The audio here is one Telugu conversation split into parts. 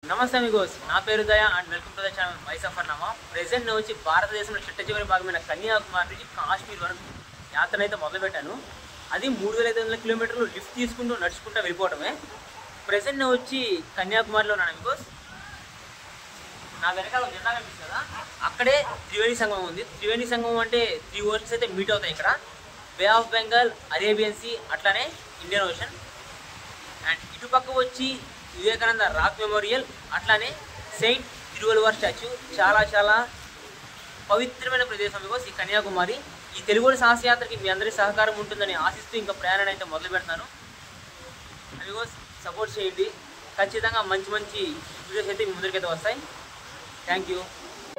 నమస్తే అమిగోస్ నా పేరు Daya and welcome to the channel voice of అర్నామా ప్రెసెంట్ నేను వచ్చి భారతదేశంలో చిట్ట చివరి భాగమైన కన్యాకుమారి నుంచి కాశ్మీర్ వరకు యాత్ర అయితే మొదలుపెట్టాను అది మూడు వేల ఐదు వందల కిలోమీటర్లు లిఫ్ట్ తీసుకుంటూ నడుచుకుంటూ వెళ్ళిపోవడమే ప్రెసెంట్ నేను వచ్చి కన్యాకుమారిలో ఉన్నాను అమిగోస్ నా వెనకాల ఒక జెండా కనిపిస్తుంది కదా అక్కడే త్రివేణి సంగమం ఉంది త్రివేణి సంగమం అంటే త్రీ ఓషన్స్ అయితే మీట్ అవుతాయి ఇక్కడ Bay of Bengal Arabian Sea అట్లానే ఇండియన్ ఓషన్ అండ్ ఇటు పక్క వచ్చి వివేకానంద రాక్ మెమోరియల్ అట్లానే సెయింట్ తిరువల్లువార్ స్టాచ్యూ చాలా చాలా పవిత్రమైన ప్రదేశం బికాస్ ఈ కన్యాకుమారి ఈ తెలుగు సాహసయాత్రకి మీ అందరి సహకారం ఉంటుందని ఆశిస్తూ ఇంకా ప్రయాణం అయితే మొదలు పెడతాను బికాస్ సపోర్ట్ చేయండి ఖచ్చితంగా మంచి మంచి వీడియోస్ అయితే మీ ముందరికైతే వస్తాయి థ్యాంక్ యూ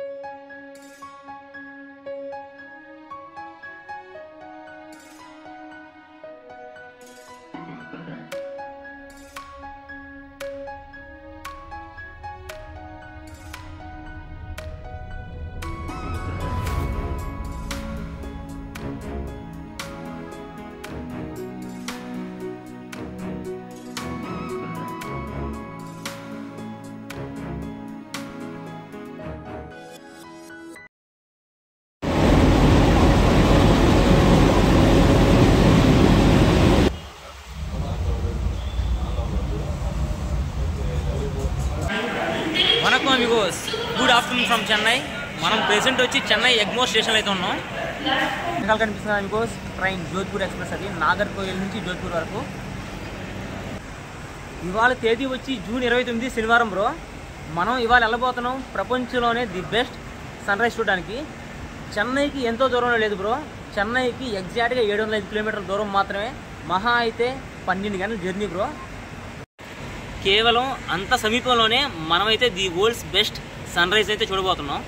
వనకం అమిగోస్ గుడ్ ఆఫ్టర్నూన్ ఫ్రమ్ చెన్నై మనం ప్రెసెంట్ వచ్చి చెన్నై ఎగ్మోర్ స్టేషన్లో అయితే ఉన్నాం వెనకాల కనిపిస్తుంది అమిగోస్ ట్రైన్ జోధ్పూర్ ఎక్స్ప్రెస్ అది నాగర్కోయిల్ నుంచి జోధ్పూర్ వరకు ఇవాళ తేదీ వచ్చి జూన్ ఇరవై తొమ్మిది శనివారం బ్రో మనం ఇవాళ వెళ్ళబోతున్నాం ప్రపంచంలోనే ది బెస్ట్ సన్ రైజ్ చూడడానికి చెన్నైకి ఎంతో దూరంలో లేదు బ్రో చెన్నైకి ఎగ్జాక్ట్గా ఏడు వందల ఐదు కిలోమీటర్ల దూరం మాత్రమే మహా అయితే పన్నెండు గంటల జర్నీ బ్రో కేవలం అంత సమీపంలోనే మనమైతే the world's best sunrise అయితే చూడబోతున్నాం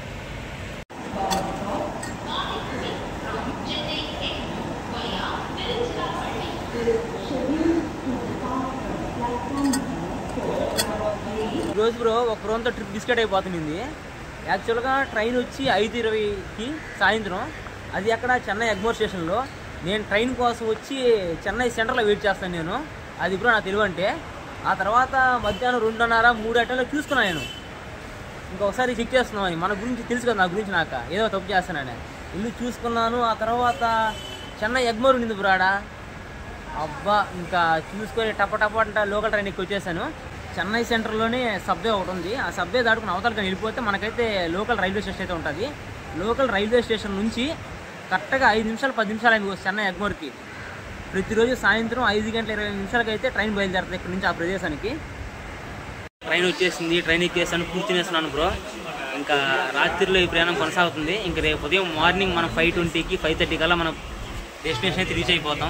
రోజు బ్రో ఒక రోజుతో ట్రిప్ బిస్కెట్ అయిపోతుంది యాక్చువల్గా ట్రైన్ వచ్చి ఐదు ఇరవైకి సాయంత్రం అది అక్కడ చెన్నై ఎగ్మోర్ స్టేషన్లో నేను ట్రైన్ కోసం వచ్చి చెన్నై సెంటర్లో వెయిట్ చేస్తాను నేను అది బ్రో నా తెలివి అంటే ఆ తర్వాత మధ్యాహ్నం రెండున్నర మూడు అట్టలో చూసుకున్నాను నేను ఇంకొకసారి చెక్ చేస్తున్నామని మన గురించి తెలుసు కదా నా గురించి నాకు ఏదో తప్పు చేస్తానని ఇల్లు చూసుకున్నాను ఆ తర్వాత చెన్నై ఎగ్మోర్ ఉండింది బ్రాడా అబ్బా ఇంకా చూసుకొని టప టప అంట లోకల్ ట్రైన్ ఎక్కి వచ్చేసాను చెన్నై సెంటర్లోనే సబ్వే ఒకటి ఉంది ఆ సబ్వే దాటుకుని అవతలకి వెళ్ళిపోతే మనకైతే లోకల్ రైల్వే స్టేషన్ అయితే ఉంటుంది లోకల్ రైల్వే స్టేషన్ నుంచి కరెక్ట్గా ఐదు నిమిషాలు పది నిమిషాలు అయింది చెన్నై ఎగ్మోర్కి ప్రతిరోజు సాయంత్రం ఐదు గంటల ఇరవై నిమిషాలకి అయితే ట్రైన్ బయలుదేరుతుంది ఇక్కడ నుంచి ఆ ప్రదేశానికి ట్రైన్ వచ్చేసింది ట్రైన్ ఎక్కేసాను పూర్తి తినేస్తున్నాను బ్రో ఇంకా రాత్రిలో ఈ ప్రయాణం కొనసాగుతుంది ఇంకా రేపు ఉదయం మార్నింగ్ మనం ఫైవ్ ట్వంటీకి ఫైవ్ థర్టీ కల్లా మనం డెస్టినేషన్ అయితే రీచ్ అయిపోతాం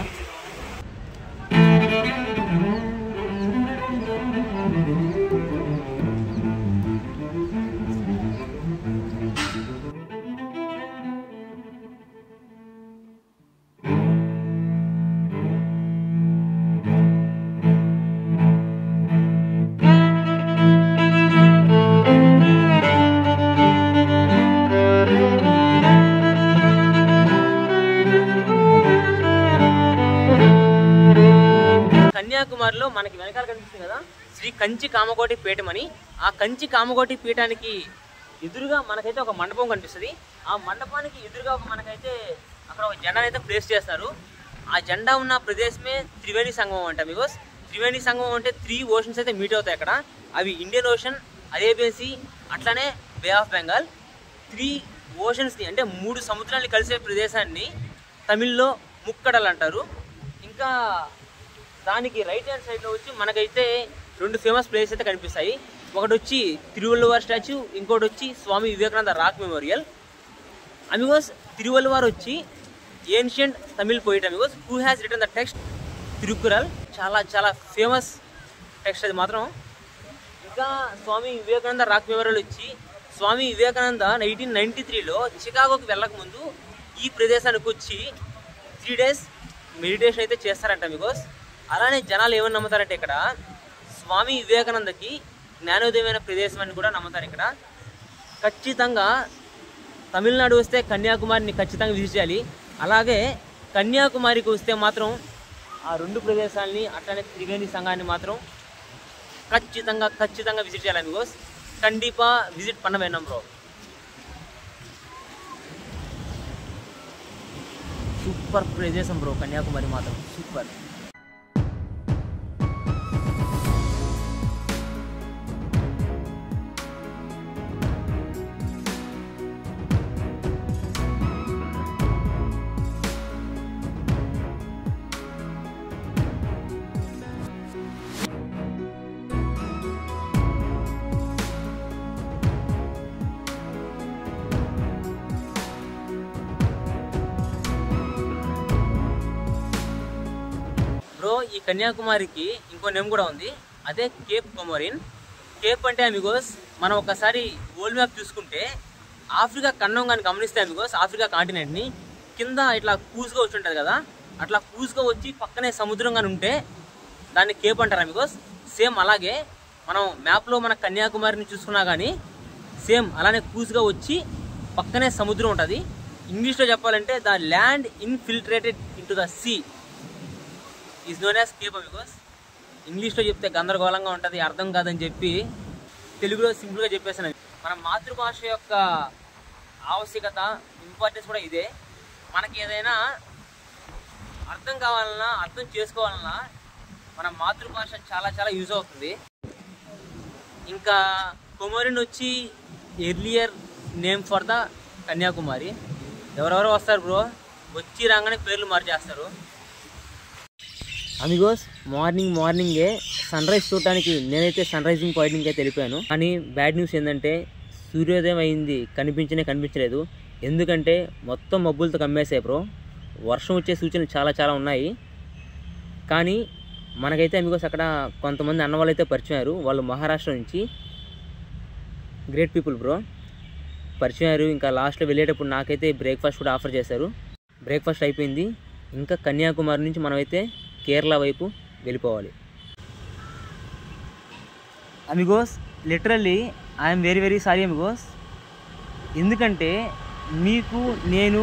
కన్యాకుమారిలో మనకి వెనకాల కనిపిస్తుంది కదా శ్రీ కంచి కామకోటి పీఠం అని ఆ కంచి కామకోటి పీఠానికి ఎదురుగా మనకైతే ఒక మండపం కనిపిస్తుంది ఆ మండపానికి ఎదురుగా ఒక మనకైతే అక్కడ ఒక జెండాని అయితే ప్లేస్ చేస్తారు ఆ జెండా ఉన్న ప్రదేశమే త్రివేణి సంగమం అంట బికాస్ త్రివేణి సంగమం అంటే త్రీ ఓషన్స్ అయితే మీట్ అవుతాయి అక్కడ అవి ఇండియన్ ఓషన్ అరేబియన్ సీ అట్లానే బే ఆఫ్ బెంగాల్ త్రీ ఓషన్స్ని అంటే మూడు సముద్రాన్ని కలిసే ప్రదేశాన్ని తమిళ్లో ముక్కడలు అంటారు ఇంకా దానికి రైట్ హ్యాండ్ సైడ్లో వచ్చి మనకైతే రెండు ఫేమస్ ప్లేస్ అయితే కనిపిస్తాయి ఒకటి వచ్చి తిరువల్లువార్ స్టాచ్యూ ఇంకోటి వచ్చి స్వామి వివేకానంద రాక్ మెమోరియల్ అమిగోస్ తిరువల్లువార్ వచ్చి ఏన్షియంట్ తమిళ్ పోయిట్ అమిగోస్ who has return the text Thirukkural చాలా చాలా ఫేమస్ టెక్స్ట్ అది మాత్రం ఇంకా స్వామి వివేకానంద రాక్ మెమోరియల్ వచ్చి స్వామి వివేకానంద నైన్టీన్ నైన్టీ త్రీలో చికాగోకి వెళ్ళకముందు ఈ ప్రదేశానికి వచ్చి త్రీ డేస్ మెడిటేషన్ అయితే చేస్తారంట బికాస్ అలానే జనాలు ఏమని నమ్ముతారంటే ఇక్కడ స్వామి వివేకానందకి జ్ఞానోదయమైన ప్రదేశం అని కూడా నమ్ముతారు ఇక్కడ ఖచ్చితంగా తమిళనాడు వస్తే కన్యాకుమారిని ఖచ్చితంగా విజిట్ చేయాలి అలాగే కన్యాకుమారికి వస్తే మాత్రం ఆ రెండు ప్రదేశాలని అట్లనే త్రివేణి సంఘాన్ని మాత్రం ఖచ్చితంగా ఖచ్చితంగా విజిట్ చేయాలి అమిగోస్ கண்டிப்பாக விசிட் பண்ண வேணும் ப்ரோ సూపర్ ప్రదేశం బ్రో కన్యాకుమారి మాత్రం సూపర్ బ్రో ఈ కన్యాకుమారికి ఇంకో నేమ్ కూడా ఉంది అదే కేప్ కొమోరిన్ కేప్ అంటే అమిగోస్ మనం ఒకసారి వరల్డ్ మ్యాప్ చూసుకుంటే ఆఫ్రికా ఖండం కానీ గమనిస్తే అమిగోస్ ఆఫ్రికా కాంటినెంట్ని కింద ఇట్లా కూసుగా వచ్చి ఉంటుంది కదా అట్లా కూసుగా వచ్చి పక్కనే సముద్రం కానీ ఉంటే దాన్ని కేప్ అంటారు అమిగోస్ సేమ్ అలాగే మనం మ్యాప్లో మన కన్యాకుమారిని చూసుకున్నా కానీ సేమ్ అలానే కూసుగా వచ్చి పక్కనే సముద్రం ఉంటుంది ఇంగ్లీష్లో చెప్పాలంటే the land infiltrated into the sea is known as Cape అమిగోస్ ఇంగ్లీష్లో చెప్తే గందరగోళంగా ఉంటుంది అర్థం కాదని చెప్పి తెలుగులో సింపుల్గా చెప్పేసాను మన మాతృభాష యొక్క ఆవశ్యకత ఇంపార్టెన్స్ కూడా ఇదే మనకి ఏదైనా అర్థం కావాలన్నా అర్థం చేసుకోవాలన్నా మన మాతృభాష చాలా చాలా యూజ్ అవుతుంది ఇంకా కొమరిన్ వచ్చి earlier name for the Kanyakumari ఎవరెవరో వస్తారు బ్రో వచ్చి రాగానే పేర్లు మార్చేస్తారు అమిగోస్ మార్నింగ్ మార్నింగే సన్ రైజ్ చూడటానికి నేనైతే సన్ రైజింగ్ పాయింట్కి అయితే వెళ్ళిపోయాను కానీ బ్యాడ్ న్యూస్ ఏంటంటే సూర్యోదయం అయింది కనిపించనే కనిపించలేదు ఎందుకంటే మొత్తం మబ్బులతో కమ్మేసాయి బ్రో వర్షం వచ్చే సూచనలు చాలా చాలా ఉన్నాయి కానీ మనకైతే అమిగోస్ అక్కడ కొంతమంది అన్న వాళ్ళు అయితే పరిచయం అయ్యారు వాళ్ళు మహారాష్ట్ర నుంచి గ్రేట్ పీపుల్ బ్రో పరిచయం అయ్యారు ఇంకా లాస్ట్లో వెళ్ళేటప్పుడు నాకైతే బ్రేక్ఫాస్ట్ కూడా ఆఫర్ చేశారు బ్రేక్ఫాస్ట్ అయిపోయింది ఇంకా కన్యాకుమారి నుంచి మనమైతే కేరళ వైపు వెళ్ళిపోవాలి అమిగోస్ literally I'm very very sorry అమిగోస్ ఎందుకంటే మీకు నేను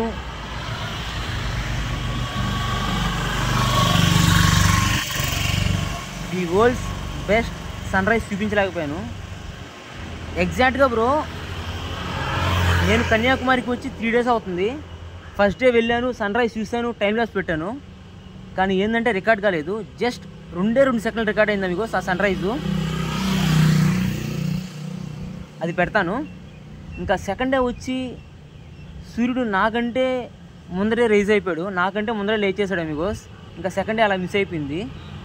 the world's best sunrise చూపించలేకపోయాను ఎగ్జాక్ట్గా బ్రో నేను కన్యాకుమారికి వచ్చి త్రీ డేస్ అవుతుంది ఫస్ట్ డే వెళ్ళాను సన్ రైజ్ చూశాను టైం లాస్ పెట్టాను కానీ ఏంటంటే రికార్డ్ కాలేదు జస్ట్ రెండే రెండు సెకండ్లు రికార్డ్ అయింది మీకు ఆ సన్ రైజు అది పెడతాను ఇంకా సెకండ్ డే వచ్చి సూర్యుడు నాకంటే ముందరే రైజ్ అయిపోయాడు నాకంటే ముందరే లేచేసాడు అమిగోస్ ఇంకా సెకండ్ డే అలా మిస్ అయిపోయింది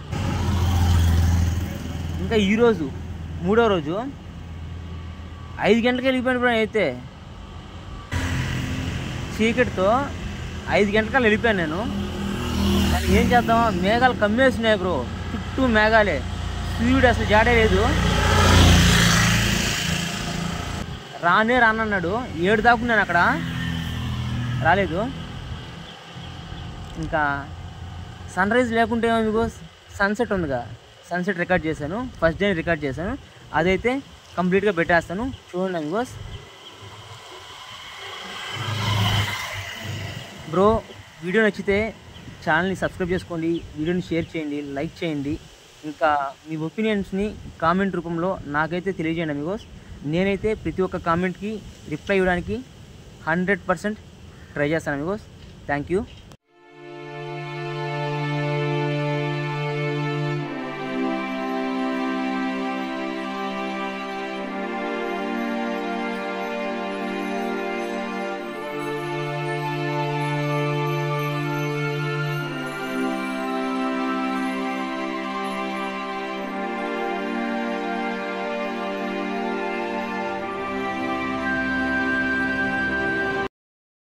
ఇంకా ఈరోజు మూడో రోజు ఐదు గంటలకు వెళ్ళిపోయాను బ్రో అయితే చీకటితో ఐదు గంటలకు వెళ్ళిపోయాను నేను కానీ ఏం చేద్దాం మేఘాలు కమ్మేస్తున్నాయి బ్రో చుట్టూ మేఘాలే సూర్యుడు అసలు జాడే లేదు రానే రానన్నాడు ఏడు దాకా నేను అక్కడ రాలేదు ఇంకా సన్ రైజ్ లేకుంటే ఏమో మీకు సన్సెట్ ఉందిగా సన్సెట్ రికార్డ్ చేశాను ఫస్ట్ డే రికార్డ్ చేశాను అదైతే కంప్లీట్గా పెట్టేస్తాను చూడండి అమిగోస్ బ్రో వీడియో నచ్చితే ఛానల్ని సబ్స్క్రైబ్ చేసుకోండి వీడియోని షేర్ చేయండి లైక్ చేయండి ఇంకా మీ ఒపీనియన్స్ని కామెంట్ రూపంలో నాకైతే తెలియజేయండి అమిగోస్ నేనైతే ప్రతి ఒక్క కామెంట్కి రిప్లై ఇవ్వడానికి హండ్రెడ్ పర్సెంట్ ట్రై చేస్తాను అమిగోస్ థ్యాంక్ యూ